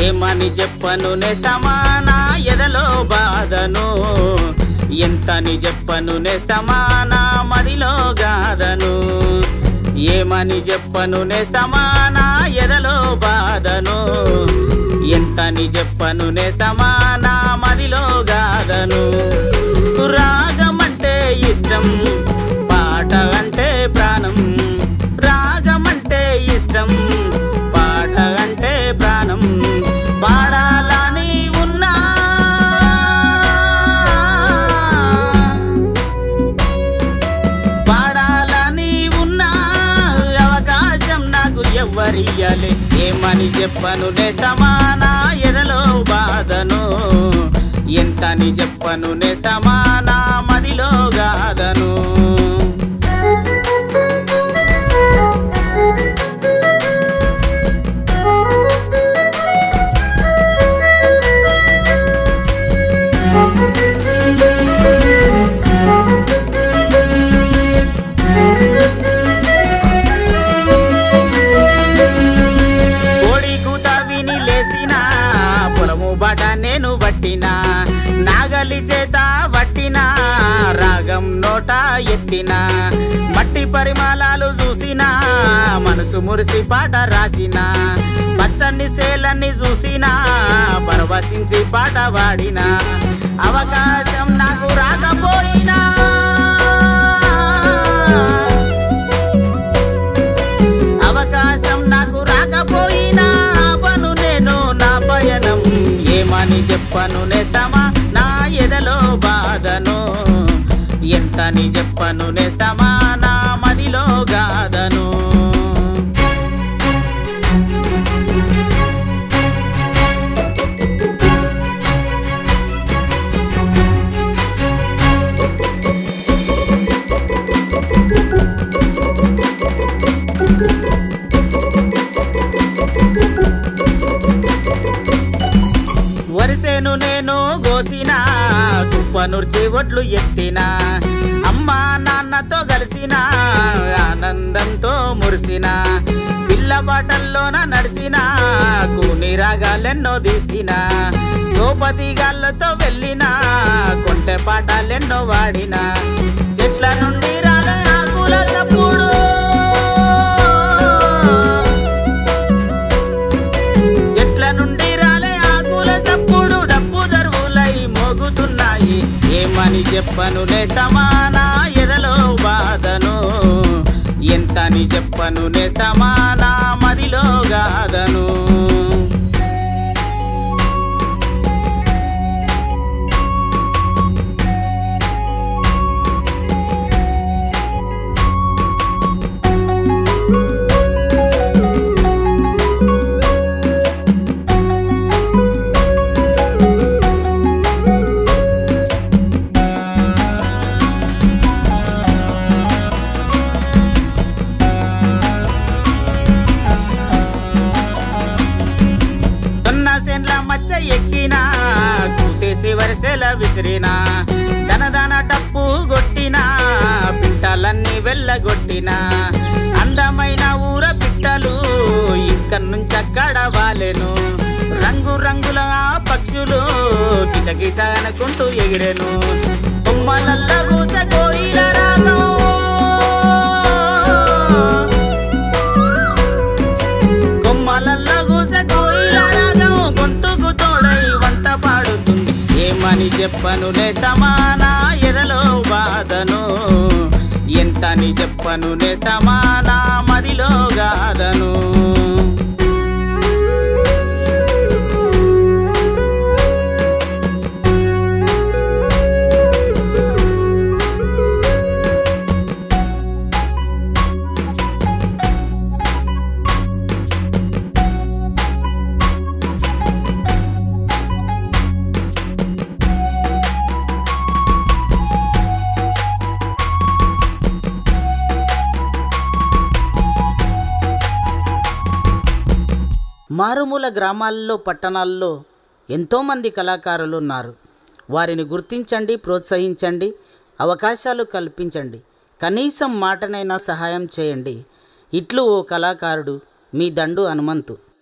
ఏమని చెప్పను నేస్తమా నా ఎదలో బాధను ఎంతని చెప్పను నేస్తమా నా మదిలో గాదను ఏమని చెప్పను నేస్తమా నా ఎదలో బాధను ఎంతని చెప్పను నేస్తమా నా మదిలో గాదను రాగమంటే ఇష్టం పాట అంటే ప్రాణం రాగమంటే ఇష్టం పాట అంటే ప్రాణం పాడాలని ఉన్నా పాడాలని ఉన్నా అవకాశం నాకు ఎవ్వరియ్యలే ఏమని చెప్పను నేస్తమా నా ఎదలో బాధను ఎంతని చెప్పను నేస్తమా నా మదిలో గాదను కోడి కూత విని లేసిన పొలము బాట నేను పట్టిన నాగలి చేత పట్టిన రాగం నోట ఎత్తిన మట్టి పరిమాణాలు చూసిన మనసు మురిసి పాట రాసిన పచ్చని సేలన్ని చూసిన పరవశించి పాట పాడిన అవకాశం నాకు రాకపోయినా అవకాశం నాకు రాకపోయినా ఆపను నేను నా పయనం ఏమని చెప్పను నేస్తామా నా ఎదలో బాధను ఎంతని చెప్పను నేస్తామా నా మదిలో గాదను వరిసేను నేను గోసిన తుప్పనుర్చి ఒడ్లు ఎత్తిన అమ్మా నాన్నతో కలిసిన ఆనందంతో మురిసిన పిల్ల బాటల్లోన నడిసిన కూని రాగాలెన్నో తీసిన సోపతి గాళ్ళతో వెళ్ళిన కొంటె పాటలెన్నో వాడిన చెట్ల నుండి రాలే ఆకుల చప్పుడు చెట్ల నుండి రాలే ఆకుల సప్పుడు డప్పు దరువులై మోగుతున్నాయి ఏమని చెప్పను నేస్తమా నా ఎదలో బాధను ఎంతని చెప్పను నేస్తమా నా మదిలో గాదను కొన్న సెండ్ల మచ్చ ఎక్కినా కూతేసి వరసెల విసిరినా దనదన టప్పు కొట్టినా పిట్టలన్నీ వెళ్ళగొట్టినా అందమైన ఊర పిట్టలు ఇక్కడి నుంచి అక్కడ వాలెను రంగు రంగుల ఆ పక్షులు కిచకిచ అనుకుంటూ ఎగిరెను కొమ్మలల్ల కూస కోయిల రాగం కొమ్మలల్లో కూస కోయిల రాగం గొంతుకు తోడై వంట పాడుతుంది ఏమని చెప్పను నేస్తమా నా ఎదలో బాధను ఎంతని చెప్పను నేస్తమా నా మదిలో గాదను మారుమూల గ్రామాల్లో పట్టణాల్లో ఎంతోమంది కళాకారులు ఉన్నారు వారిని గుర్తించండి ప్రోత్సహించండి అవకాశాలు కల్పించండి కనీసం మాటనైనా సహాయం చేయండి ఇట్లు ఓ కళాకారుడు మీ దండు హనుమంతు